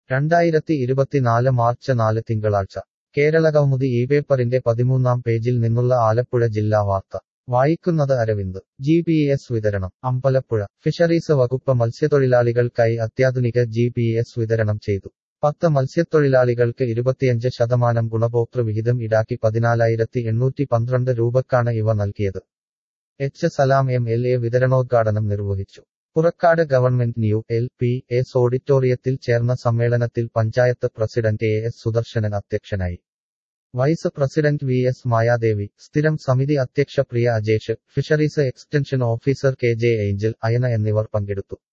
രണ്ടായിരത്തി ഇരുപത്തിനാല് മാർച്ച് നാല് തിങ്കളാഴ്ച കേരളകൗമുദി ഈ പേപ്പറിന്റെ പതിമൂന്നാം പേജിൽ നിന്നുള്ള ആലപ്പുഴ ജില്ലാ വാർത്ത വായിക്കുന്നത് അരവിന്ദ് ജി പി എസ് വിതരണം അമ്പലപ്പുഴ ഫിഷറീസ് വകുപ്പ് മത്സ്യത്തൊഴിലാളികൾക്കായി അത്യാധുനിക ജി പി എസ് വിതരണം ചെയ്തു പത്ത് മത്സ്യത്തൊഴിലാളികൾക്ക് ഇരുപത്തിയഞ്ച് ശതമാനം ഗുണഭോക്തൃ വിഹിതം ഈടാക്കി പതിനാലായിരത്തി എണ്ണൂറ്റി പന്ത്രണ്ട് രൂപക്കാണ് ഇവ നൽകിയത് H Salam M L A വിതരണോദ്ഘാടനം നിർവഹിച്ചു Purakkad government new L P S ഓഡിറ്റോറിയത്തിൽ ചേർന്ന സമ്മേളനത്തിൽ panchayat president A S Sudarshanan അധ്യക്ഷനായി vice president V S Mayadevi സ്ഥിരം സമിതി അധ്യക്ഷ Priya Ajesh fisheries extension officer K J Angel Ayana എന്നിവർ പങ്കെടുത്തു